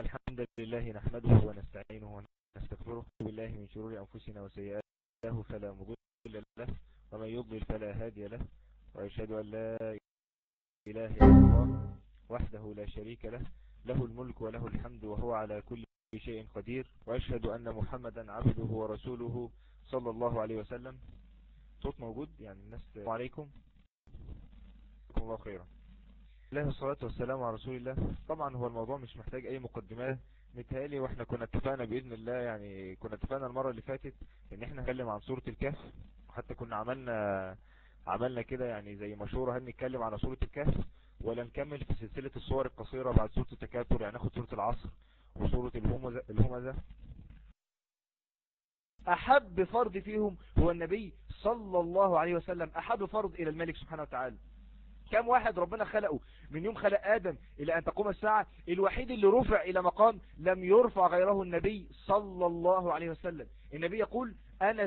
الحمد لله نحمده ونستعينه ونستغفره بالله من شرور أنفسنا وسيئاته فلا مضل له ومن يضلل فلا هادي له وأشهد أن لا إله إلا الله وحده لا شريك له له الملك وله الحمد وهو على كل شيء قدير وأشهد أن محمدا عبده ورسوله صلى الله عليه وسلم صوت موجود يعني الناس عليكم الله خيرا الله الصلاة والسلام على رسول الله طبعا هو الموضوع مش محتاج اي مقدمات متهالي واحنا كنا اتفقنا بإذن الله يعني كنا اتفقنا المرة اللي فاتت ان احنا نتكلم عن سورة الكهف وحتى كنا عملنا عملنا كده يعني زي مشورة هل نتكلم على سورة الكهف ولا نكمل في سلسلة الصور القصيرة بعد سورة التكاثر يعني ناخد سورة العصر وسورة الهمزة, الهمزة أحب فرد فيهم هو النبي صلى الله عليه وسلم أحب فرد إلى الملك سبحانه وتعالى كم واحد ربنا خلقه من يوم خلق آدم إلى أن تقوم الساعة الوحيد اللي رفع إلى مقام لم يرفع غيره النبي صلى الله عليه وسلم النبي يقول أنا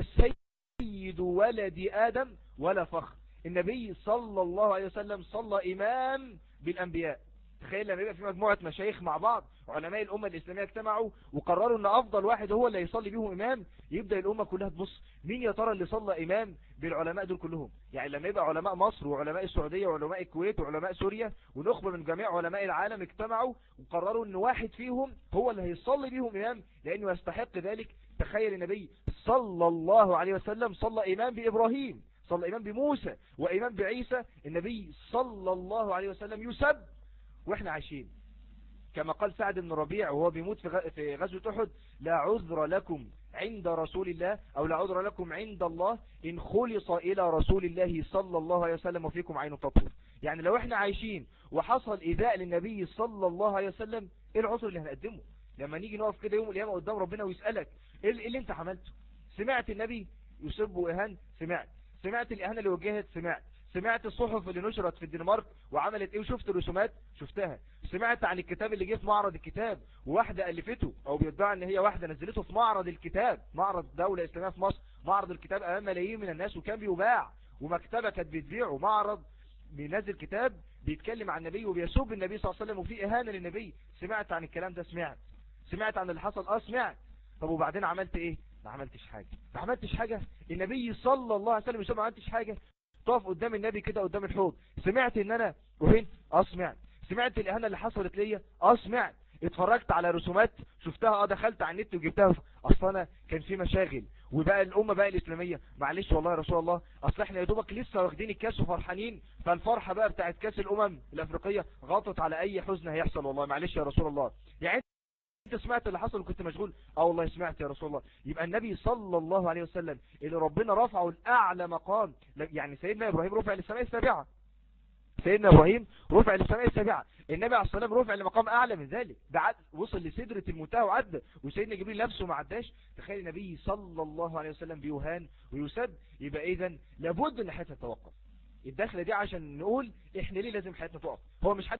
سيد ولد آدم ولا فخر النبي صلى الله عليه وسلم صلى إمام بالأنبياء تخيل لما يبقى في مجموعة مشايخ مع بعض علماء الأمة الإسلامية اجتمعوا وقرروا أن أفضل واحد هو اللي يصلي بيهم إمام يبدأ الأمة كلها تبص مين يا ترى اللي صلى إمام بالعلماء دول كلهم يعني لما يبقى علماء مصر وعلماء السعودية وعلماء الكويت وعلماء سوريا ونخبة من جميع علماء العالم اجتمعوا وقرروا أن واحد فيهم هو اللي هيصلي بيهم إمام لأنه يستحق ذلك تخيل النبي صلى الله عليه وسلم صلى إمام بإبراهيم صلى إمام بموسى وإمام بعيسى النبي صلى الله عليه وسلم يسب وإحنا عايشين كما قال سعد بن ربيع وهو بيموت في غزوة أحد لا عذر لكم عند رسول الله أو لا عذر لكم عند الله إن خلص إلى رسول الله صلى الله عليه وسلم وفيكم عين تطهر يعني لو احنا عايشين وحصل إذاء للنبي صلى الله عليه وسلم إيه العذر اللي هنقدمه لما نيجي نقف كده يوم القيامة قدام ربنا ويسألك إيه اللي انت عملته سمعت النبي يسب وإهان سمعت سمعت الإهانة اللي وجهت سمعت سمعت الصحف اللي نشرت في الدنمارك وعملت ايه وشفت الرسومات شفتها سمعت عن الكتاب اللي جه في معرض الكتاب وواحدة ألفته او بيدعى ان هي واحدة نزلته في معرض الكتاب معرض دولة اسلامية في مصر معرض الكتاب امام ملايين من الناس وكان بيباع ومكتبة كانت بتبيع ومعرض بينزل كتاب بيتكلم عن النبي وبيسوب النبي صلى الله عليه وسلم وفي اهانة للنبي سمعت عن الكلام ده سمعت سمعت عن اللي حصل اه سمعت طب وبعدين عملت ايه ما عملتش حاجة ما عملتش حاجة النبي صلى الله عليه وسلم يسمع ما عملتش حاجة تقف قدام النبي كده قدام الحوض سمعت ان انا وهين اه سمعت سمعت الاهانه اللي حصلت ليا اه سمعت اتفرجت على رسومات شفتها اه دخلت على النت وجبتها اصل انا كان في مشاغل وبقى الامه بقى الاسلاميه معلش والله يا رسول الله اصل احنا يا دوبك لسه واخدين الكاس وفرحانين فالفرحه بقى بتاعت كاس الامم الافريقيه غطت على اي حزن هيحصل والله معلش يا رسول الله يعني انت سمعت اللي حصل وكنت مشغول اه والله سمعت يا رسول الله يبقى النبي صلى الله عليه وسلم اللي ربنا رفعه الاعلى مقام يعني سيدنا ابراهيم رفع للسماء السابعة سيدنا ابراهيم رفع للسماء السابعة النبي عليه الصلاة والسلام رفع لمقام اعلى من ذلك ده عد وصل لسدرة المنتهى وعدى وسيدنا جبريل نفسه ما عداش تخيل النبي صلى الله عليه وسلم بيوهان ويسد يبقى اذا لابد ان حياتنا تتوقف الدخلة دي عشان نقول احنا ليه لازم حياتنا تقف هو مش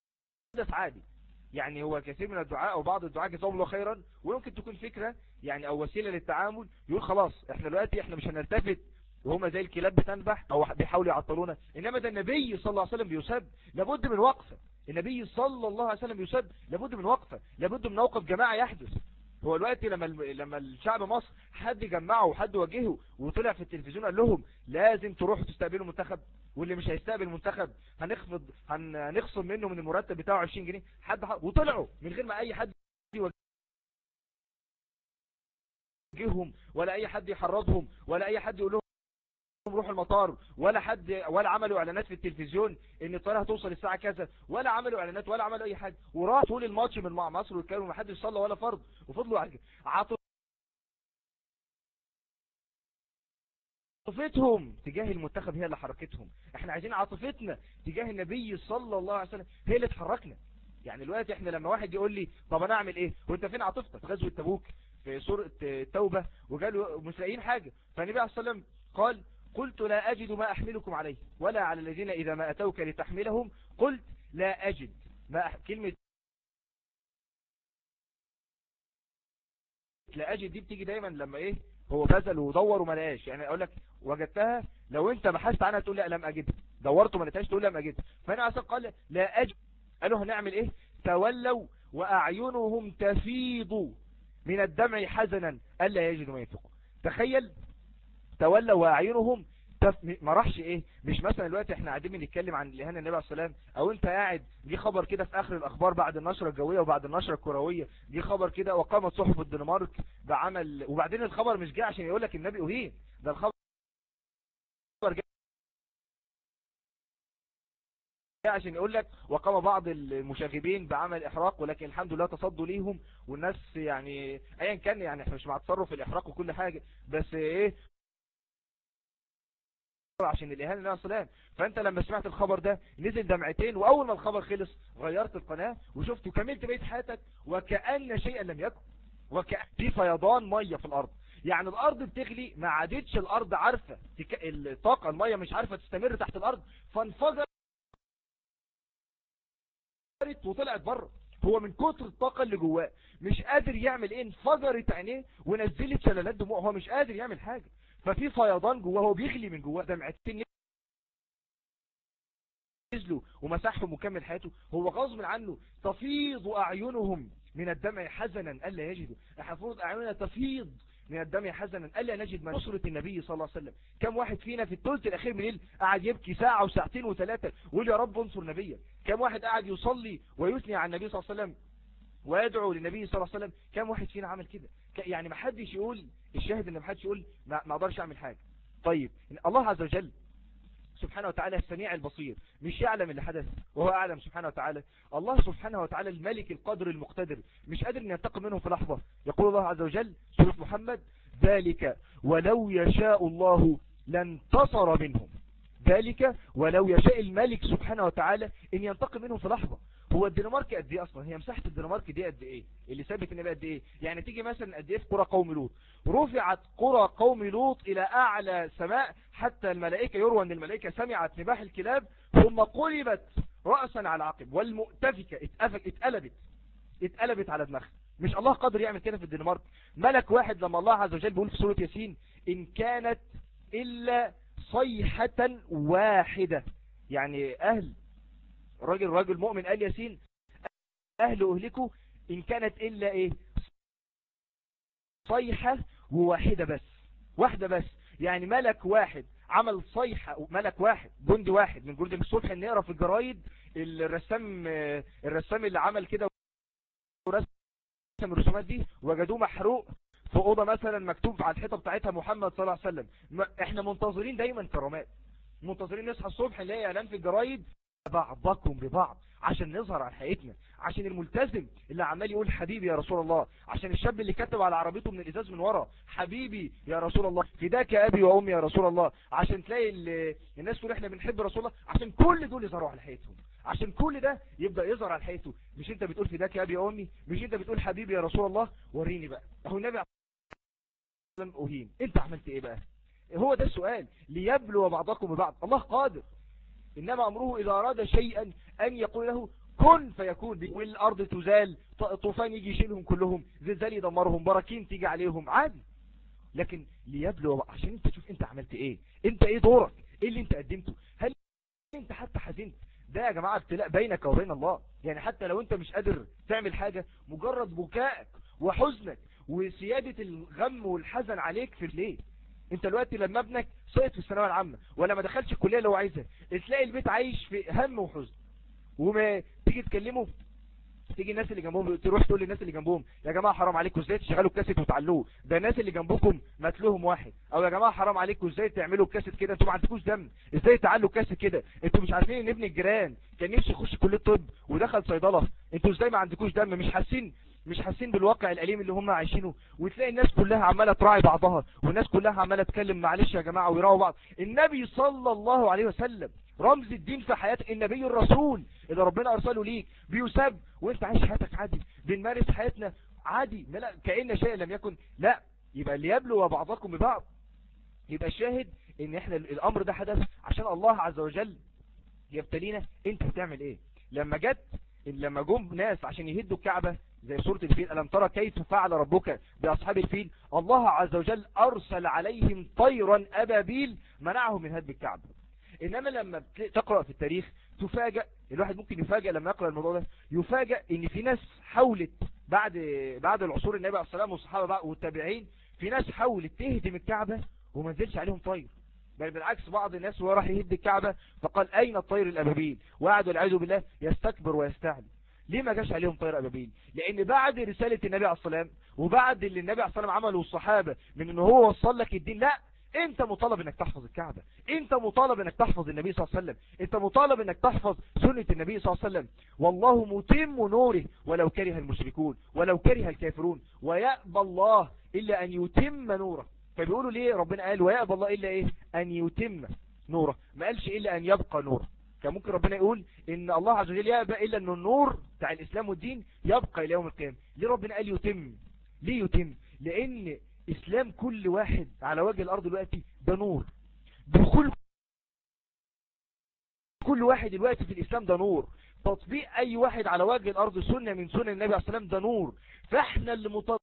حدث عادي يعني هو كثير من الدعاء او بعض الدعاء جزاهم الله خيرا ويمكن تكون فكرة يعني او وسيلة للتعامل يقول خلاص احنا دلوقتي احنا مش هنلتفت وهما زي الكلاب بتنبح او بيحاولوا يعطلونا انما ده النبي صلى الله عليه وسلم بيسب لابد من وقفة النبي صلى الله عليه وسلم بيسب لابد من وقفة لابد من موقف جماعة يحدث هو الوقت لما لما الشعب مصر حد جمعه وحد واجهه وطلع في التلفزيون قال لهم لازم تروحوا تستقبلوا المنتخب واللي مش هيستقبل المنتخب هنخفض هنخصم منه من المرتب بتاعه 20 جنيه حد حد وطلعوا من غير ما اي حد يوجههم ولا اي حد يحرضهم ولا اي حد يقول لهم روحوا المطار ولا حد ولا عملوا اعلانات في التلفزيون ان الطياره هتوصل الساعه كذا ولا عملوا اعلانات ولا عملوا اي حاجه وراح طول الماتش من مع مصر وكانوا ما حدش صلى ولا فرض وفضلوا عاطل عاطفتهم تجاه المنتخب هي اللي حركتهم احنا عايزين عاطفتنا تجاه النبي صلى الله عليه وسلم هي اللي تحركنا يعني دلوقتي احنا لما واحد يقول لي طب انا اعمل ايه وانت فين عاطفتك في غزوه تبوك في سوره التوبه وقالوا مش لاقيين حاجه فالنبي عليه الصلاه والسلام قال قلت لا أجد ما أحملكم عليه ولا على الذين إذا ما أتوك لتحملهم قلت لا أجد ما أح... كلمة لا أجد دي بتيجي دايما لما إيه هو بذل ودور وما لقاش يعني أقول لك وجدتها لو أنت بحثت عنها تقول لا لم أجدها دورت وما لقيتهاش تقول لم أجدها فأنا عشان قال لا أجد قالوا هنعمل إيه تولوا وأعينهم تفيض من الدمع حزنا ألا يجدوا ما ينفقوا تخيل تولوا وأعينهم تف... ما راحش ايه مش مثلا دلوقتي احنا قاعدين بنتكلم عن الاهانه النبي عليه السلام او انت قاعد جه خبر كده في اخر الاخبار بعد النشره الجويه وبعد النشره الكرويه جه خبر كده وقامت صحف الدنمارك بعمل وبعدين الخبر مش جه عشان يقول لك النبي اهين ده الخبر جه عشان يقول لك وقام بعض المشاغبين بعمل احراق ولكن الحمد لله تصدوا ليهم والناس يعني ايا كان يعني احنا مش مع تصرف الاحراق وكل حاجه بس ايه عشان الاهانه لله السلام فانت لما سمعت الخبر ده نزل دمعتين واول ما الخبر خلص غيرت القناة وشفت وكملت بقية حياتك وكأن شيئا لم يكن وكأن في فيضان مية في الارض يعني الارض بتغلي ما عادتش الارض عارفة الطاقة المية مش عارفة تستمر تحت الارض فانفجرت وطلعت بره هو من كتر الطاقة اللي جواه مش قادر يعمل ايه انفجرت عينيه ونزلت شلالات دموع هو مش قادر يعمل حاجة ففي فيضان جواه هو بيغلي من جواه دمعتين نزلوا ومسحهم وكمل حياته هو غصب عنه تفيض أعينهم من الدمع حزنا ألا يجدوا حفوظ أعيننا تفيض من الدمع حزنا ألا نجد من نصرة النبي صلى الله عليه وسلم كم واحد فينا في الثلث الأخير من الليل قاعد يبكي ساعة وساعتين وثلاثة ويقول يا رب انصر نبيا كم واحد قاعد يصلي ويثني على النبي صلى الله عليه وسلم ويدعو للنبي صلى الله عليه وسلم كم واحد فينا عمل كده يعني ما حدش يقول الشاهد ان ما حدش يقول ما اقدرش اعمل حاجة طيب الله عز وجل سبحانه وتعالى السميع البصير مش يعلم اللي حدث وهو أعلم سبحانه وتعالى الله سبحانه وتعالى الملك القادر المقتدر مش قادر أن ينتقم منهم في لحظة يقول الله عز وجل سورة محمد ذلك ولو يشاء الله لانتصر منهم ذلك ولو يشاء الملك سبحانه وتعالى ان ينتقم منهم في لحظة هو الدنمارك قد ايه اصلا هي مساحة الدنمارك دي قد ايه اللي ثابت ان قد ايه يعني تيجي مثلا قد ايه في قرى قوم لوط رفعت قرى قوم لوط الى اعلى سماء حتى الملائكة يروى ان الملائكة سمعت نباح الكلاب ثم قلبت رأسا على عقب والمؤتفكة اتقلبت اتقلبت على دماغها مش الله قادر يعمل كده في الدنمارك ملك واحد لما الله عز وجل بيقول في سورة ياسين إن كانت إلا صيحة واحدة يعني أهل راجل راجل مؤمن قال ياسين أهل أهلكوا إن كانت إلا إيه صيحة وواحدة بس واحدة بس يعني ملك واحد عمل صيحة ملك واحد جندي واحد من جند الصبح نقرا في الجرايد الرسام الرسام اللي عمل كده ورسم الرسومات دي وجدوه محروق في أوضة مثلا مكتوب على الحيطة بتاعتها محمد صلى الله عليه وسلم احنا منتظرين دايما كرامات منتظرين نصحى الصبح نلاقي اعلان في الجرايد بعضكم ببعض عشان نظهر على حقيقتنا عشان الملتزم اللي عمال يقول حبيبي يا رسول الله عشان الشاب اللي كتب على عربيته من الازاز من ورا حبيبي يا رسول الله فداك ابي وامي يا رسول الله عشان تلاقي الناس تقول احنا بنحب رسول الله عشان كل دول يظهروا على حقيقتهم عشان كل ده يبدأ يظهر على حقيقته مش انت بتقول فداك يا ابي وامي مش انت بتقول حبيبي يا رسول الله وريني بقى اهو النبي أهين انت عملت ايه بقى هو ده السؤال ليبلو بعضكم ببعض الله قادر إنما أمره إذا أراد شيئا أن يقول له كن فيكون والأرض تزال طوفان يجي يشيلهم كلهم زلزال يدمرهم براكين تيجي عليهم عادي لكن ليبلو عشان انت تشوف انت عملت ايه انت ايه دورك ايه اللي انت قدمته هل انت حتى حزنت ده يا جماعة ابتلاء بينك وبين الله يعني حتى لو انت مش قادر تعمل حاجة مجرد بكائك وحزنك وسيادة الغم والحزن عليك في الليل انت دلوقتي لما ابنك سقط في الثانويه العامه ولا ما دخلش الكليه اللي هو عايزها تلاقي البيت عايش في هم وحزن وما تيجي تكلمه تيجي الناس اللي جنبهم تروح تقول للناس اللي جنبهم يا جماعه حرام عليكم ازاي تشغلوا الكاسيت وتعلوه ده الناس اللي جنبكم ماتلهم واحد او يا جماعه حرام عليكم ازاي تعملوا الكاسيت كده انتوا ما عندكوش دم ازاي تعلوا الكاسيت كده انتوا مش عارفين ان ابن الجيران كان نفسه يخش كليه طب ودخل صيدله انتوا ازاي ما عندكوش دم مش حاسين مش حاسين بالواقع الأليم اللي هم عايشينه وتلاقي الناس كلها عمالة تراعي بعضها والناس كلها عمالة تكلم معلش يا جماعة ويراعوا بعض النبي صلى الله عليه وسلم رمز الدين في حياة النبي الرسول اللي ربنا أرسله ليك بيساب وانت عايش حياتك عادي بنمارس حياتنا عادي لا كأن شيء لم يكن لا يبقى اللي يبلو بعضكم ببعض يبقى الشاهد ان احنا الامر ده حدث عشان الله عز وجل يبتلينا انت بتعمل ايه لما جت لما جم ناس عشان يهدوا الكعبة زي سورة الفيل ألم ترى كيف فعل ربك بأصحاب الفيل الله عز وجل أرسل عليهم طيرا أبابيل منعهم من هدم الكعبة إنما لما تقرأ في التاريخ تفاجأ الواحد ممكن يفاجأ لما يقرأ الموضوع ده يفاجأ ان في ناس حاولت بعد بعد العصور النبي عليه الصلاة والسلام والصحابة والتابعين في ناس حاولت تهدم الكعبة وما نزلش عليهم طير بل بالعكس بعض الناس وهو راح يهد الكعبة فقال أين الطير الأبابيل وقعدوا العياذ بالله يستكبر ويستعلي ليه ما جاش عليهم طير أبابيل لأن بعد رسالة النبي عليه الصلاة والسلام وبعد اللي النبي عليه الصلاة والسلام عمله الصحابة من ان هو وصل لك الدين لا انت مطالب انك تحفظ الكعبة انت مطالب انك تحفظ النبي صلى الله عليه وسلم انت مطالب انك تحفظ سنة النبي صلى الله عليه وسلم والله متم نوره ولو كره المشركون ولو كره الكافرون ويأبى الله إلا أن يتم نوره فبيقولوا ليه ربنا قال ويأبى الله إلا إيه أن يتم نوره ما قالش إلا أن يبقى نوره كان ممكن ربنا يقول إن الله عز وجل يأبى إلا أن النور بتاع الإسلام والدين يبقى إلى يوم القيامة ليه ربنا قال يتم ليه يتم لأن إسلام كل واحد على وجه الأرض دلوقتي ده نور دخول كل واحد دلوقتي في الإسلام ده نور تطبيق أي واحد على وجه الأرض سنة من سنة النبي عليه الصلاة والسلام ده نور فإحنا اللي مطالبين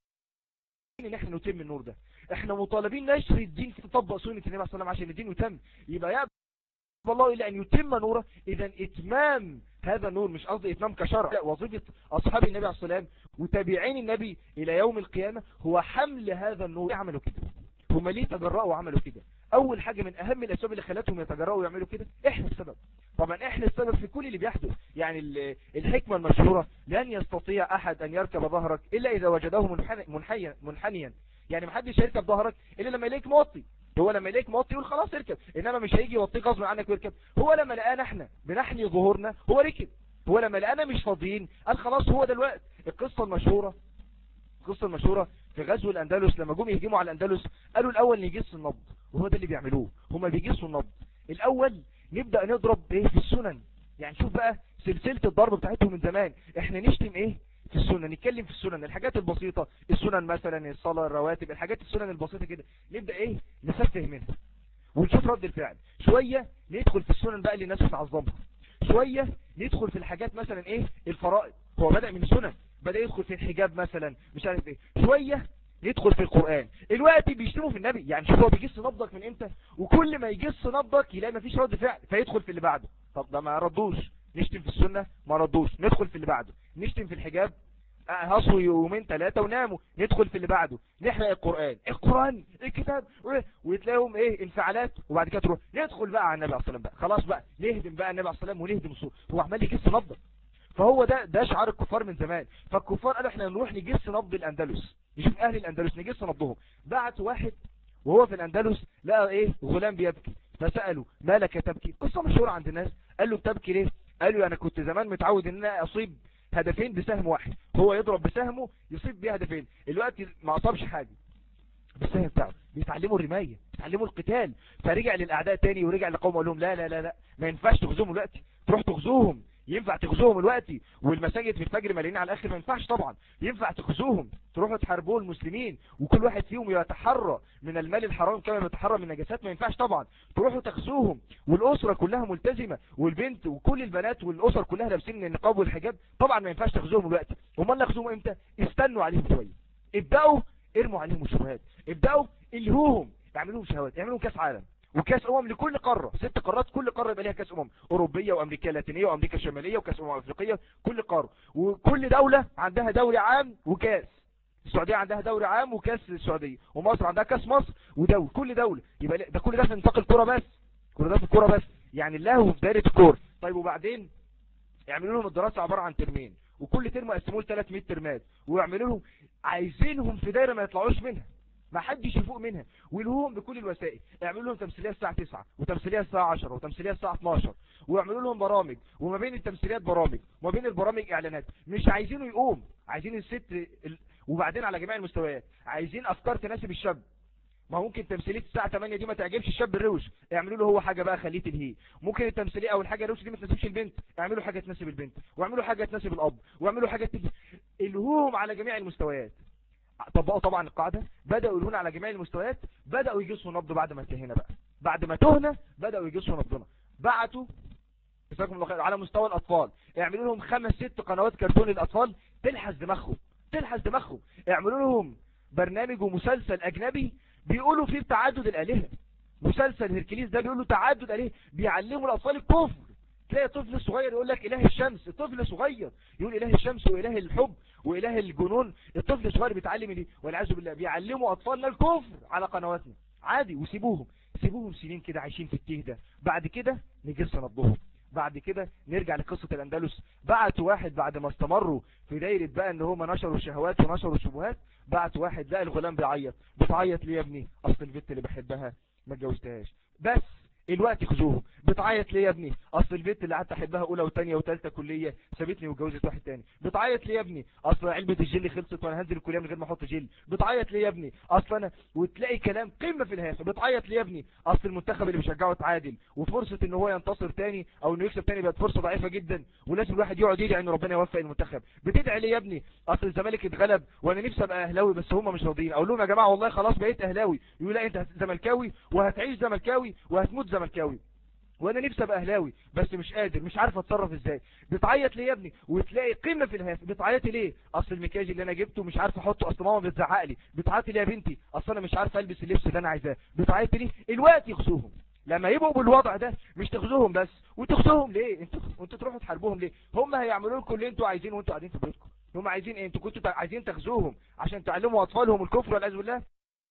ان احنا نتم النور ده احنا مطالبين نشر الدين تطبق سنة النبي صلى الله عليه وسلم عشان الدين يتم يبقى يا الله إلا أن يتم نوره إذا إتمام هذا النور مش قصدي إتمام كشرع لا وظيفة أصحاب النبي عليه الصلاة والسلام وتابعين النبي إلى يوم القيامة هو حمل هذا النور عملوا كده هم ليه تجرأوا وعملوا كده أول حاجة من أهم الأسباب اللي خلتهم يتجرأوا ويعملوا كده إحنا السبب طبعا إحنا السبب في كل اللي بيحدث يعني الحكمة المشهورة لن يستطيع أحد أن يركب ظهرك إلا إذا وجده منحنيا منحنيا يعني محدش هيركب ظهرك إلا لما يلاقيك موطي هو لما يلاقيك موطي يقول خلاص اركب إنما مش هيجي يوطيك غصب عنك ويركب هو لما لقانا احنا بنحني ظهورنا هو ركب هو لما لقانا مش فاضيين قال خلاص هو ده الوقت القصة المشهورة القصة المشهورة في غزو الأندلس لما جم يهجموا على الأندلس قالوا الأول نجس النبض وهو ده اللي بيعملوه هما بيجسوا النبض الأول نبدأ نضرب ايه في السنن يعني شوف بقى سلسلة الضرب بتاعتهم من زمان احنا نشتم ايه في السنن نتكلم في السنن الحاجات البسيطة السنن مثلا الصلاة الرواتب الحاجات السنن البسيطة كده نبدأ ايه نسفه منها ونشوف رد الفعل شوية ندخل في السنن بقى اللي الناس بتعظمها شوية ندخل في الحاجات مثلا ايه الفرائض هو بدأ من السنن بدأ يدخل في الحجاب مثلا مش عارف ايه شوية ندخل في القرآن الوقت بيشتموا في النبي يعني شوف هو بيجس نبضك من امتى وكل ما يجس نبضك يلاقي مفيش رد فعل فيدخل في اللي بعده طب ده ما ردوش نشتم في السنة ما ردوش ندخل في اللي بعده نشتم في الحجاب هصوا يومين ثلاثة وناموا ندخل في اللي بعده نحرق القرآن القرآن الكتاب وتلاقيهم ايه انفعالات وبعد كده تروح ندخل بقى على النبي عليه الصلاة والسلام بقى خلاص بقى نهدم بقى النبي عليه الصلاة والسلام ونهدم الصور هو عمال يجس نبضك فهو ده ده شعار الكفار من زمان فالكفار قالوا احنا نروح نجس نبض الاندلس نشوف اهل الاندلس نجس نبضهم بعت واحد وهو في الاندلس لقى ايه غلام بيبكي فسأله ما لك تبكي قصة مشهورة عند الناس قال له بتبكي ليه قال له انا كنت زمان متعود ان انا اصيب هدفين بسهم واحد هو يضرب بسهمه يصيب بيه هدفين الوقت ما اصابش حاجة بالسهم بتاعه بيتعلموا الرماية بيتعلموا القتال فرجع للاعداء تاني ورجع لقوم قال لهم لا لا لا لا ما ينفعش تغزوهم الوقت تروح تغزوهم ينفع تغزوهم الوقت والمساجد في الفجر مالين على الاخر ما ينفعش طبعا ينفع تغزوهم تروحوا تحاربوا المسلمين وكل واحد فيهم يتحرى من المال الحرام كما يتحرى من النجاسات ما ينفعش طبعا تروحوا تغزوهم والاسره كلها ملتزمه والبنت وكل البنات والاسر كلها لابسين النقاب والحجاب طبعا ما ينفعش تغزوهم الوقت امال نغزوهم امتى استنوا عليهم شويه ابداوا ارموا عليهم الشبهات ابداوا الهوهم اعملوا شهوات اعملوا كاس عالم وكاس امم لكل قارة ست قارات كل قارة يبقى ليها كاس امم اوروبية وامريكا اللاتينية وامريكا الشمالية وكاس امم افريقية كل قارة وكل دولة عندها دوري عام وكاس السعودية عندها دوري عام وكاس السعودية ومصر عندها كاس مصر ودوري كل دولة يبقى ده كل ده في نطاق الكرة بس كل ده في الكرة بس يعني اللهو في دايرة الكورة طيب وبعدين يعملوا لهم الدراسة عبارة عن ترمين وكل ترم يقسموه ل 300 ترمات ويعملوا لهم عايزينهم في دايرة ما يطلعوش منها ما حدش يفوق منها ويلهوهم بكل الوسائل يعملوا لهم تمثيليه الساعه 9 وتمثيليه الساعه 10 وتمثيليه الساعه 12 ويعملوا لهم برامج وما بين التمثيليات برامج وما بين البرامج اعلانات مش عايزينه يقوم عايزين الست ال... وبعدين على جميع المستويات عايزين افكار تناسب الشاب ما ممكن تمثيليه الساعه 8 دي ما تعجبش الشاب الروش اعملوا له هو حاجه بقى خليه تلهيه ممكن التمثيليه او الحاجه الروش دي ما تناسبش البنت اعملوا حاجه تناسب البنت واعملوا حاجه تناسب الاب واعملوا حاجه تجي الهوهم على جميع المستويات طبقوا طبعا القاعدة بدأوا يقولون على جميع المستويات بدأوا يجسوا نبض بعد ما انتهينا بقى بعد ما تهنا بدأوا يجسوا نبضنا بعتوا جزاكم الله خير على مستوى الأطفال اعملوا لهم خمس ست قنوات كرتون للأطفال تلحس دماغهم تلحس دماغهم اعملوا لهم برنامج ومسلسل أجنبي بيقولوا فيه تعدد الآلهة مسلسل هيركليس ده بيقولوا تعدد آلهة بيعلموا الأطفال الكفر تلاقي طفل صغير يقول لك اله الشمس الطفل صغير يقول اله الشمس واله الحب واله الجنون الطفل صغير بيتعلم دي والعياذ بالله بيعلموا اطفالنا الكفر على قنواتنا عادي وسيبوهم سيبوهم سنين كده عايشين في التهدى بعد كده نجس نبضهم بعد كده نرجع لقصة الأندلس بعت واحد بعد ما استمروا في دايرة بقى ان هم نشروا الشهوات ونشروا الشبهات بعت واحد لقى الغلام بيعيط بتعيط ليه يا ابني اصل البنت اللي بحبها ما اتجوزتهاش بس الوقت خذوهم بتعيط ليه يا ابني اصل البنت اللي قعدت احبها اولى وثانيه وثالثه كليه سابتني واتجوزت واحد تاني بتعيط ليه يا ابني اصل علبه الجل خلصت وانا هنزل الكليه من غير ما احط جل بتعيط ليه يا ابني اصل انا وتلاقي كلام قمه في الهافه بتعيط ليه يا ابني اصل المنتخب اللي بيشجعه اتعادل وفرصه ان هو ينتصر تاني او انه يكسب تاني بقت فرصه ضعيفه جدا ولازم الواحد يقعد يدعي ان ربنا يوفق المنتخب بتدعي ليه يا ابني اصل الزمالك اتغلب وانا نفسي ابقى اهلاوي بس هم مش راضيين اقول لهم يا جماعه والله خلاص بقيت اهلاوي يقول لا انت زملكاوي وهتعيش زملكاوي وهتموت زملكاوي وانا نفسي ابقى اهلاوي بس مش قادر مش عارف اتصرف ازاي بتعيط ليه يا ابني وتلاقي قمه في الهاف بتعيطي ليه اصل المكياج اللي انا جبته مش عارف احطه اصل ماما بتزعق لي بتعيطي ليه يا بنتي اصل انا مش عارف البس اللبس اللي انا عايزاه بتعيطي ليه الوقت يخصوهم لما يبقوا بالوضع ده مش تخزوهم بس وتخزوهم ليه انتوا انتوا تروحوا تحاربوهم ليه هم هيعملوا لكم اللي انتوا عايزينه وانتوا قاعدين في بيتكم هم عايزين ايه انتوا كنتوا عايزين تخزوهم عشان تعلموا اطفالهم الكفر والعياذ بالله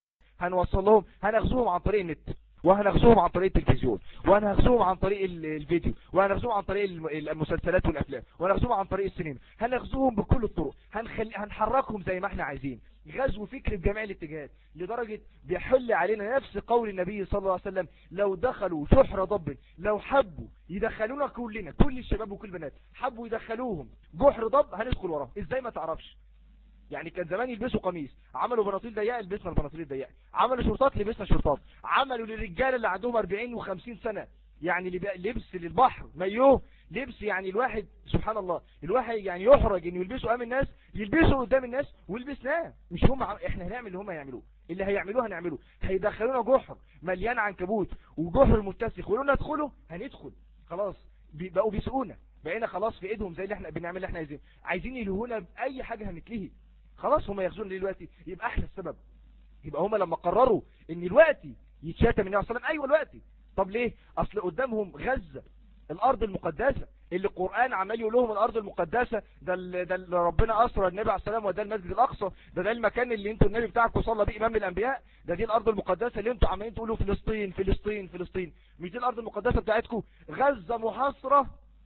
هنوصل لهم هنغزوهم عن طريق النت وهنغزوهم عن طريق التلفزيون وهنغزوهم عن طريق الفيديو وهنغزوهم عن طريق المسلسلات والافلام وهنغزوهم عن طريق السينما هنغزوهم بكل الطرق هنخلي هنحركهم زي ما احنا عايزين غزو فكر بجميع الاتجاهات لدرجة بيحل علينا نفس قول النبي صلى الله عليه وسلم لو دخلوا شحر ضب لو حبوا يدخلونا كلنا كل الشباب وكل البنات حبوا يدخلوهم جحر ضب هندخل وراه ازاي ما تعرفش يعني كان زمان يلبسوا قميص عملوا بناطيل ضيقه لبسنا البناطيل الضيقه عملوا شرطات لبسنا شرطات عملوا للرجاله اللي عندهم 40 و50 سنه يعني لبس للبحر مايوه لبس يعني الواحد سبحان الله الواحد يعني يحرج انه يلبسه امام الناس يلبسه قدام الناس ولبسناه مش هم احنا هنعمل اللي هم هيعملوه اللي هيعملوه هنعمله هيدخلونا جحر مليان عنكبوت وجحر متسخ ويقولوا ندخله هندخل خلاص بقوا بيسقونا بقينا خلاص في ايدهم زي اللي احنا بنعمل اللي احنا عايزينه عايزين يلهونا باي حاجه هنتلهي خلاص هم ياخذون دلوقتي يبقى احنا السبب يبقى هم لما قرروا ان الوقت يتشاتم النبي صلى الله عليه وسلم ايوه الوقت طب ليه اصل قدامهم غزة الارض المقدسة اللي القرآن عمال يقول لهم الارض المقدسة ده اللي, ده اللي ربنا اسرى النبي عليه السلام وده المسجد الاقصى ده ده المكان اللي انتوا النبي بتاعكم صلى بيه امام الانبياء ده دي الارض المقدسة اللي انتوا عمالين تقولوا فلسطين فلسطين فلسطين مش دي الارض المقدسة بتاعتكم غزة محاصرة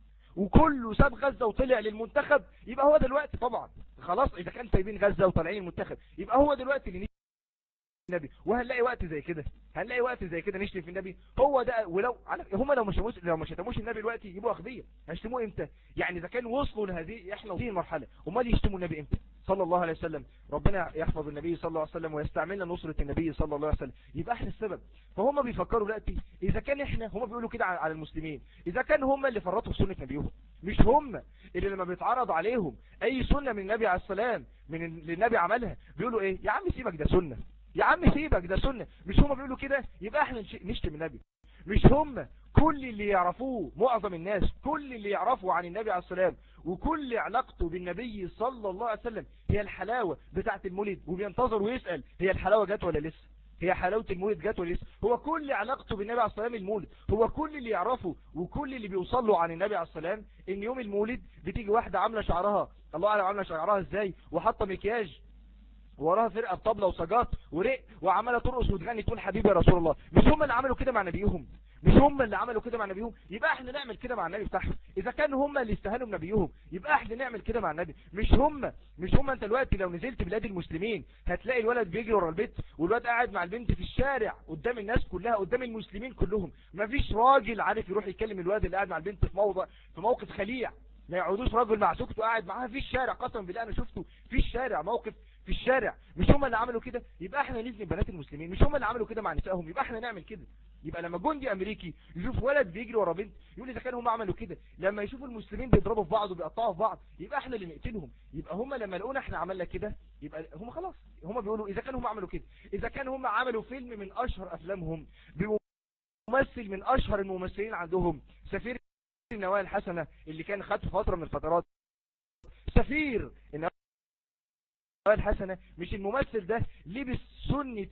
وكله ساب غزة وطلع للمنتخب يبقى هو دلوقتي طبعا خلاص اذا كان سايبين غزة وطالعين المنتخب يبقى هو دلوقتي اللي النبي وهنلاقي وقت زي كده هنلاقي وقت زي كده نشتم في النبي هو ده ولو هم لو مش لو مش شتموش النبي دلوقتي يجيبوا اغبياء هيشتموه امتى يعني اذا كانوا وصلوا لهذه احنا في المرحله امال يشتموا النبي امتى صلى الله عليه وسلم ربنا يحفظ النبي صلى الله عليه وسلم ويستعملنا نصرة النبي صلى الله عليه وسلم يبقى احنا السبب فهم بيفكروا دلوقتي اذا كان احنا هم بيقولوا كده على المسلمين اذا كان هم اللي فرطوا في سنة نبيهم مش هم اللي لما بيتعرض عليهم اي سنة من النبي عليه السلام من اللي النبي عملها بيقولوا ايه يا عم سيبك ده سنة يا عم سيبك ده سنة مش هم بيقولوا كده يبقى احنا نشتم النبي مش هم كل اللي يعرفوه معظم الناس كل اللي يعرفوا عن النبي عليه السلام وكل علاقته بالنبي صلى الله عليه وسلم هي الحلاوة بتاعة المولد وبينتظر ويسأل هي الحلاوة جت ولا لسه هي حلاوة المولد جت ولا لسه هو كل علاقته بالنبي عليه السلام المولد هو كل اللي يعرفه وكل اللي بيوصل له عن النبي عليه السلام ان يوم المولد بتيجي واحدة عاملة شعرها الله اعلم عاملة شعرها ازاي وحاطه مكياج وراها فرقة بطبلة وسجات ورق وعمالة ترقص وتغني تقول حبيبي يا رسول الله مش هم اللي عملوا كده مع نبيهم مش هم اللي عملوا كده مع نبيهم يبقى احنا نعمل كده مع النبي بتاعهم اذا كانوا هم اللي استهانوا بنبيهم يبقى احنا نعمل كده مع النبي مش هم مش هم انت دلوقتي لو نزلت بلاد المسلمين هتلاقي الولد بيجري ورا البيت والولد قاعد مع البنت في الشارع قدام الناس كلها قدام المسلمين كلهم مفيش راجل عارف يروح يكلم الولد اللي قاعد مع البنت في موضع في موقف خليع ما يقعدوش راجل مع زوجته قاعد معاها في الشارع قسما بالله انا شفته في الشارع موقف في الشارع مش هم اللي عملوا كده يبقى احنا نزني بنات المسلمين مش هم اللي عملوا كده مع نسائهم يبقى احنا نعمل كده يبقى لما جندي امريكي يشوف ولد بيجري ورا بنت يقول اذا كانوا هم عملوا كده لما يشوفوا المسلمين بيضربوا في بعض وبيقطعوا في بعض يبقى احنا اللي نقتلهم يبقى هم لما لقونا احنا عملنا كده يبقى هم خلاص هم بيقولوا اذا كانوا هم عملوا كده اذا كانوا هم عملوا فيلم من اشهر افلامهم بممثل من اشهر الممثلين عندهم سفير النوايا الحسنة اللي كان خد في فترة من الفترات سفير النوايا الحسنة مش الممثل ده لبس سنة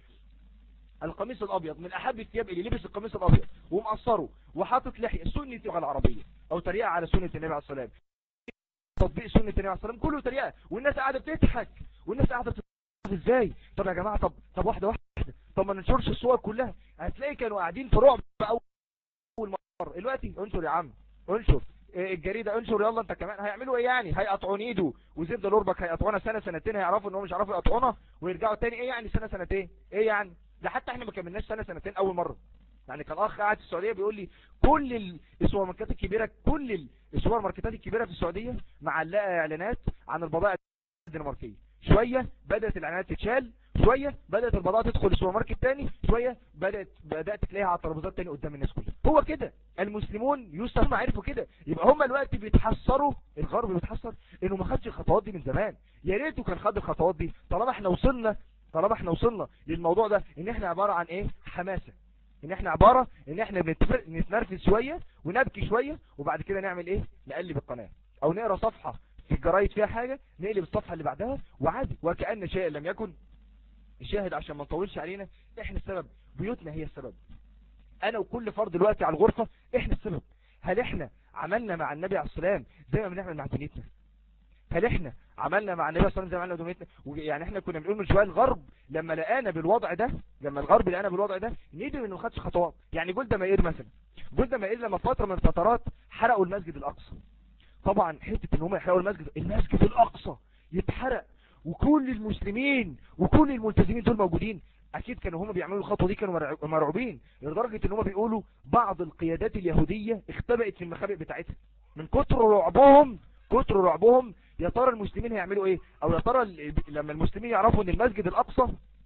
القميص الابيض من احب الثياب اللي لبس القميص الابيض ومقصره وحاطط لحية سنة اللغة العربية او تريقة على سنة النبي عليه الصلاة والسلام تطبيق سنة النبي عليه الصلاة والسلام كله تريقة والناس قاعدة بتضحك والناس قاعدة بتضحك ازاي طب يا جماعة طب طب واحدة واحدة طب ما ننشرش الصور كلها هتلاقي كانوا قاعدين في رعب اول مرة دلوقتي انشر يا عم انشر الجريدة انشر يلا انت كمان هيعملوا ايه يعني هيقطعون ايده وزبده لوربك هيقطعونا سنة سنتين هيعرفوا ان هم مش عارفوا يقطعونا ويرجعوا تاني ايه يعني سنة سنتين ايه يعني ده حتى احنا ما كملناش سنة سنتين اول مرة يعني كان اخ قاعد في السعودية بيقول لي كل السوبر ماركتات الكبيرة كل السوبر ماركتات الكبيرة في السعودية معلقة اعلانات عن البضائع الدنماركية شوية بدأت الاعلانات تتشال شوية بدأت البضائع تدخل السوبر ماركت تاني شوية بدأت بدأت تلاقيها على الترابيزات تاني قدام الناس كلها هو كده المسلمون يوسف هم عرفوا كده يبقى هم الوقت بيتحسروا الغرب بيتحسر انه ما خدش الخطوات دي من زمان يا ريته كان خد الخطوات دي طالما احنا وصلنا طالما احنا وصلنا للموضوع ده ان احنا عبارة عن ايه حماسة ان احنا عبارة ان احنا بنتنرفز شوية ونبكي شوية وبعد كده نعمل ايه نقلب القناة او نقرا صفحة في الجرايد فيها حاجة نقلب الصفحة اللي بعدها وعادي وكأن شيء لم يكن الشاهد عشان ما نطولش علينا احنا السبب بيوتنا هي السبب انا وكل فرد دلوقتي على الغرفة احنا السبب هل احنا عملنا مع النبي عليه السلام زي ما بنعمل مع دنيتنا هل احنا عملنا مع النبي عليه السلام زي ما عملنا دنيتنا يعني احنا كنا بنقول من شويه الغرب لما لقانا بالوضع ده لما الغرب لقانا بالوضع ده ندم انه ما خدش خطوات يعني جولدا مائير مثلا جولدا مائير لما فتره من الفترات حرقوا المسجد الاقصى طبعا حته ان هم يحرقوا المسجد المسجد الاقصى يتحرق وكل المسلمين وكل الملتزمين دول موجودين اكيد كانوا هم بيعملوا الخطوه دي كانوا مرعوبين لدرجه ان هم بيقولوا بعض القيادات اليهوديه اختبأت في المخابئ بتاعتها من كتر رعبهم كتر رعبهم يا ترى المسلمين هيعملوا ايه او يا ترى لما المسلمين يعرفوا ان المسجد الاقصى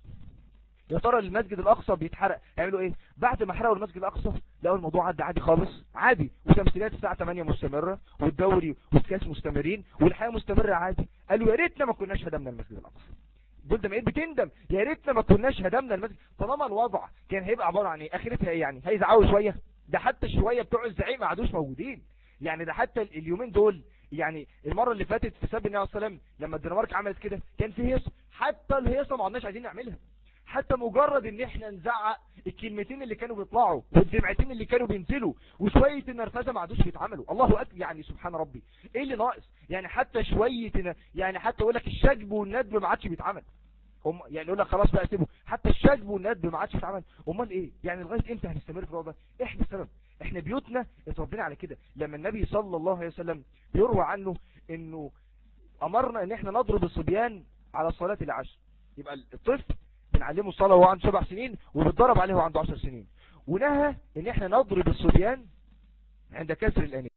يا ترى المسجد الاقصى بيتحرق هيعملوا ايه بعد ما حرقوا المسجد الاقصى لقوا الموضوع عدى عادي خالص عادي وتمثيلات الساعه 8 مستمره والدوري والكاس مستمرين والحياه مستمره عادي قالوا يا ريتنا ما كناش هدمنا المسجد الاقصى جولدا مائير بتندم يا ريتنا ما كناش هدمنا المسجد طالما الوضع كان هيبقى عباره عن ايه اخرتها ايه يعني هيزعقوا شويه ده حتى شويه بتوع الزعيم ما عادوش موجودين يعني ده حتى اليومين دول يعني المرة اللي فاتت في سب النبي عليه السلام لما الدنمارك عملت كده كان في هيصة حتى الهيصة ما عدناش عايزين نعملها حتى مجرد ان احنا نزعق الكلمتين اللي كانوا بيطلعوا والدمعتين اللي كانوا بينزلوا وشوية النرفزة ما عادوش بيتعملوا الله اكبر يعني سبحان ربي ايه اللي ناقص يعني حتى شوية يعني حتى اقول لك الشجب والندب ما عادش بيتعمل هم يعني يقول لك خلاص بقى سيبه حتى الشجب والندب ما عادش بيتعمل امال ايه يعني لغايه امتى هنستمر في الوضع ده احنا السبب احنا بيوتنا اتربينا على كده لما النبي صلى الله عليه وسلم بيروى عنه انه امرنا ان احنا نضرب الصبيان على صلاة العشر يبقى الطفل بنعلمه الصلاة وهو عنده سبع سنين وبتضرب عليه وهو عنده عشر سنين ونهى ان احنا نضرب الصبيان عند كسر الانية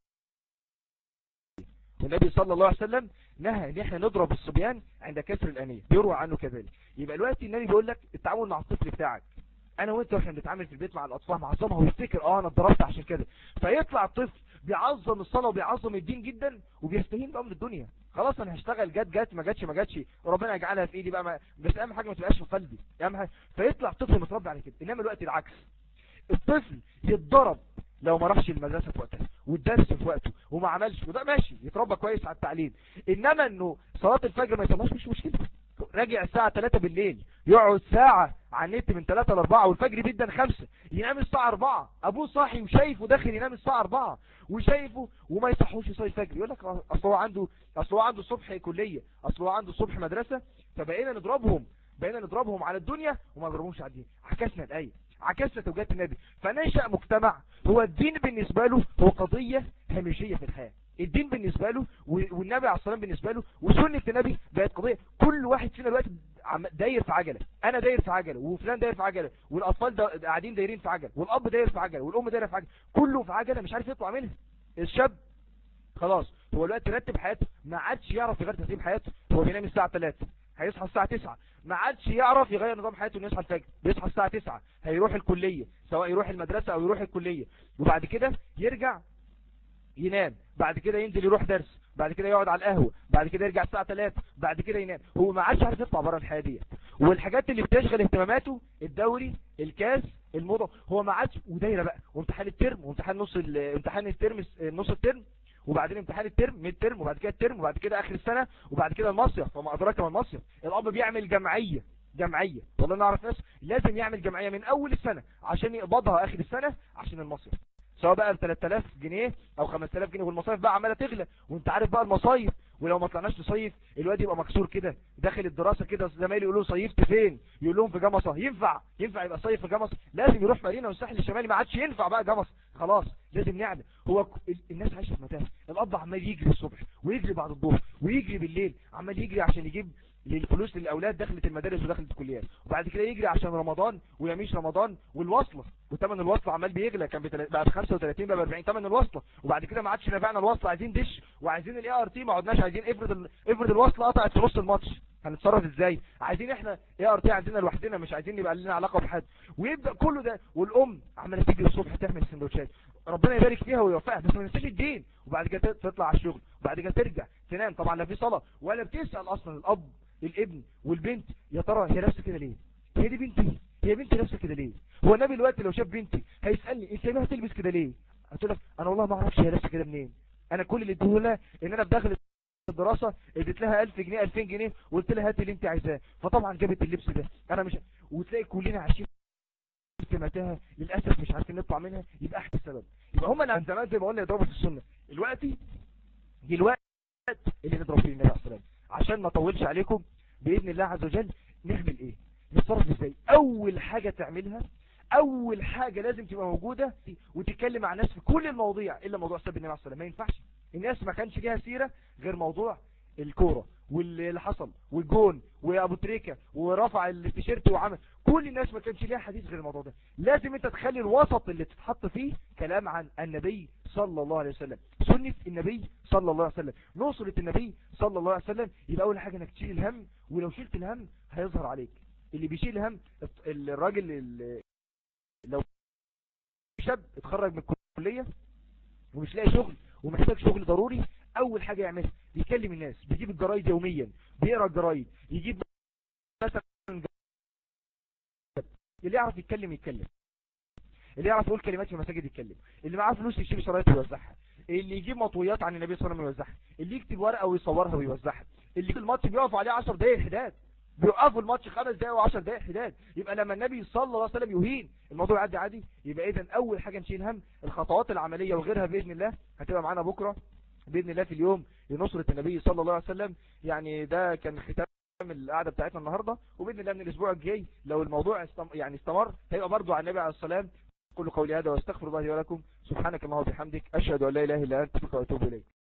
والنبي صلى الله عليه وسلم نهى ان احنا نضرب الصبيان عند كسر الانية بيروى عنه كذلك يبقى الوقت النبي بيقول لك التعامل مع الطفل بتاعك انا وانت واحنا بنتعامل في البيت مع الاطفال معظمها ويفتكر اه انا اتضربت عشان كده فيطلع الطفل بيعظم الصلاة وبيعظم الدين جدا وبيستهين بأمر الدنيا خلاص انا هشتغل جت جت ما جاتش ما جاتش وربنا يجعلها في ايدي بقى ما بس اهم حاجه ما تبقاش في قلبي اهم حاجه فيطلع طفل متربي على كده انما الوقت العكس الطفل يتضرب لو ما راحش المدرسه في وقتها والدرس في وقته وما عملش وده ماشي يتربى كويس على التعليم انما انه صلاه الفجر ما يصلاش مش مشكله راجع الساعه 3 بالليل يقعد ساعه على النت من 3 ل 4 والفجر جدا 5 ينام الساعه 4 ابوه صاحي وشايفه داخل ينام الساعه 4 وشايفه وما يصحوش يصلي الفجر يقول لك اصل هو عنده اصل هو عنده الصبح كليه اصل هو عنده الصبح مدرسه فبقينا نضربهم بقينا نضربهم على الدنيا وما نضربهمش على الدين عكسنا الايه عكسنا توجيهات النبي فنشأ مجتمع هو الدين بالنسبه له هو قضيه هامشيه في الحياه الدين بالنسبه له والنبي عليه الصلاه والسلام بالنسبه له وسنه النبي بقت قضيه كل واحد فينا دلوقتي داير في عجله انا داير في عجله وفلان داير في عجله والاطفال دا قاعدين دايرين في عجله والاب داير في عجله والام دايره في عجله كله في عجله مش عارف يطلع منها الشاب خلاص هو الوقت رتب حياته ما عادش يعرف يغير ترتيب حياته هو بينام الساعه 3 هيصحى الساعه 9 ما عادش يعرف يغير نظام حياته انه يصحى الفجر بيصحى الساعه 9 هيروح الكليه سواء يروح المدرسه او يروح الكليه وبعد كده يرجع ينام بعد كده ينزل يروح درس بعد كده يقعد على القهوة بعد كده يرجع الساعة 3 بعد كده ينام هو ما عادش عارف يطلع بره الحياة دي والحاجات اللي بتشغل اهتماماته الدوري الكاس الموضوع هو ما عادش ودايره بقى وامتحان الترم وامتحان نص امتحان الترم نص الترم وبعدين امتحان الترم ميد ترم وبعد كده الترم وبعد كده اخر السنة وبعد كده المصيف وما ادراك ما المصيف الاب بيعمل جمعية جمعية والله نعرف ناس لازم يعمل جمعية من اول السنة عشان يقبضها اخر السنة عشان المصيف سواء بقى ب 3000 جنيه او 5000 جنيه والمصايف بقى عماله تغلى وانت عارف بقى المصايف ولو ما طلعناش نصيف الواد يبقى مكسور كده داخل الدراسه كده زمايلي يقولوا صيفت فين يقول لهم في جمصه ينفع ينفع يبقى صيف في جمصه لازم يروح مارينا والساحل الشمالي ما عادش ينفع بقى جمصه خلاص لازم نعمل هو الناس عايشه في متاهه الاب عمال يجري الصبح ويجري بعد الظهر ويجري بالليل عمال يجري عشان يجيب للفلوس للاولاد دخلت المدارس ودخلت الكليات وبعد كده يجري عشان رمضان ويميش رمضان والوصله وثمن الوصله عمال بيغلى كان بقى ب 35 بقى ب 40 ثمن الوصله وبعد كده ما عادش نافعنا الوصله عايزين دش وعايزين الاي ار تي ما عدناش عايزين افرض ال... افرض الوصله قطعت في نص الماتش هنتصرف ازاي عايزين احنا اي ار تي عندنا لوحدنا مش عايزين يبقى لنا علاقه بحد ويبدا كله ده والام عماله تيجي الصبح تعمل سندوتشات ربنا يبارك فيها ويوفقها بس ما ننساش الدين وبعد كده تطلع على الشغل وبعد كده ترجع تنام طبعا لا في صلاه ولا بتسال اصلا الاب الابن والبنت يا ترى هي لابسه كده ليه هي دي بنتي هي بنتي لابسه كده ليه هو النبي دلوقتي لو شاف بنتي هيسالني انت ليه هتلبس كده ليه هتقول لك انا والله ما اعرفش هي لابسه كده منين انا كل اللي اديه لها ان انا بداخل الدراسة اديت لها 1000 جنيه 2000 جنيه وقلت لها هاتي اللي انت عايزاه فطبعا جابت اللبس ده انا مش وتلاقي كلنا عايشين في متاهه للاسف مش عارفين نطلع منها يبقى احد السبب يبقى هم انا زمان زي ما قلنا يضربوا في السنه دلوقتي دلوقتي اللي نضرب فيه النبي عليه الصلاه عشان ما اطولش عليكم باذن الله عز وجل نعمل ايه نتصرف ازاي اول حاجه تعملها اول حاجة لازم تبقى موجودة وتتكلم مع الناس في كل المواضيع الا موضوع سب النبي عليه الصلاه ما ينفعش الناس ما كانش ليها سيرة غير موضوع الكورة واللي حصل والجون وابو تريكة ورفع التيشيرت وعمل كل الناس ما كانش ليها حديث غير الموضوع ده لازم انت تخلي الوسط اللي تتحط فيه كلام عن النبي صلى الله عليه وسلم سنة النبي صلى الله عليه وسلم نصرة النبي صلى الله عليه وسلم يبقى اول حاجة انك تشيل الهم ولو شلت الهم هيظهر عليك اللي بيشيل هم الراجل اللي لو شاب اتخرج من الكلية ومش لاقي شغل ومحتاج شغل ضروري اول حاجة يعملها بيكلم الناس بيجيب الجرايد يوميا بيقرا الجرايد يجيب مثلا اللي يعرف يتكلم يتكلم اللي يعرف يقول كلمات في المساجد يتكلم اللي معاه فلوس يشتري شرايط ويوزعها اللي يجيب مطويات عن النبي صلى الله عليه وسلم ويوزعها اللي يكتب ورقه ويصورها ويوزعها اللي في الماتش بيقف عليه 10 دقايق حداد بيوقفوا الماتش خمس دقايق و10 دقايق حداد يبقى لما النبي صلى الله عليه وسلم يهين الموضوع يعدي عادي يبقى اذا اول حاجه نشيل هم الخطوات العمليه وغيرها باذن الله هتبقى معانا بكره باذن الله في اليوم لنصره النبي صلى الله عليه وسلم يعني ده كان ختام القعده بتاعتنا النهارده وباذن الله من الاسبوع الجاي لو الموضوع استم... يعني استمر هيبقى برضو على النبي عليه السلام كل قولي هذا واستغفر الله لي ولكم سبحانك اللهم وبحمدك اشهد ان لا اله الا انت استغفرك واتوب اليك